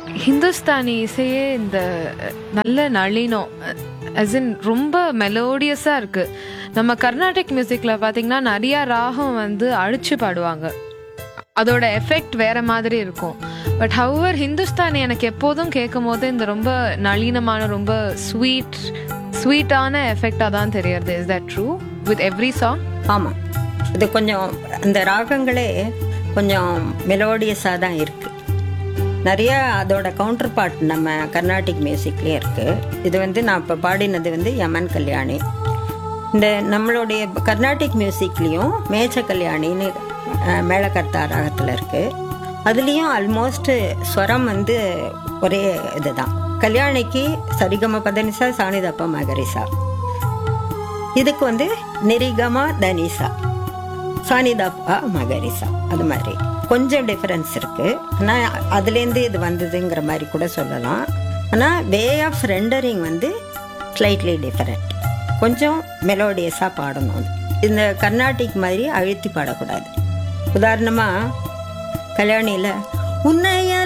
ஹிந்துஸ்தானி இசையே இந்த நல்ல நளினம் as in ரொம்ப மெலோடியஸாக இருக்கு நம்ம கர்நாடிக் மியூசிக்கில் பார்த்தீங்கன்னா நிறையா ராகம் வந்து அழிச்சு பாடுவாங்க அதோட எஃபெக்ட் வேற மாதிரி இருக்கும் பட் ஹவர் ஹிந்துஸ்தானி எனக்கு எப்போதும் கேட்கும் போது இந்த ரொம்ப நளினமான ரொம்ப ஸ்வீட் ஸ்வீட்டான எஃபெக்டாக தான் தெரியறது is that true with every song ஆமாம் இது கொஞ்சம் அந்த ராகங்களே கொஞ்சம் மெலோடியஸாக தான் இருக்குது நிறைய அதோட கவுண்டர் பார்ட் நம்ம கர்நாடிக் மியூசிக்லேயே இருக்குது இது வந்து நான் இப்போ பாடினது வந்து யமன் கல்யாணி இந்த நம்மளுடைய கர்நாடிக் மியூசிக்லேயும் மேச்ச கல்யாணின்னு அஹ், மேளகர்த்தா ராகத்தில் இருக்குது அதுலேயும் ஆல்மோஸ்ட் ஸ்வரம் வந்து ஒரே இதுதான் கல்யாணிக்கு சரிகம பதனிசா சாணிதப்ப மகரிசா இதுக்கு வந்து நிரிகமா தனிசா சானிதாப்பா மகரிசா அது மாதிரி கொஞ்சம் டிஃபரன்ஸ் இருக்கு ஆனால் அதுலேருந்து இது வந்ததுங்கிற மாதிரி கூட சொல்லலாம் ஆனால் வே ஆஃப் ரெண்டரிங் வந்து ஸ்லைட்லி டிஃபரெண்ட் கொஞ்சம் மெலோடியஸாக பாடணும் அது. இந்த கர்நாடிக் மாதிரி அழுத்தி பாடக்கூடாது உதாரணமாக கல்யாணியில் உன்னைய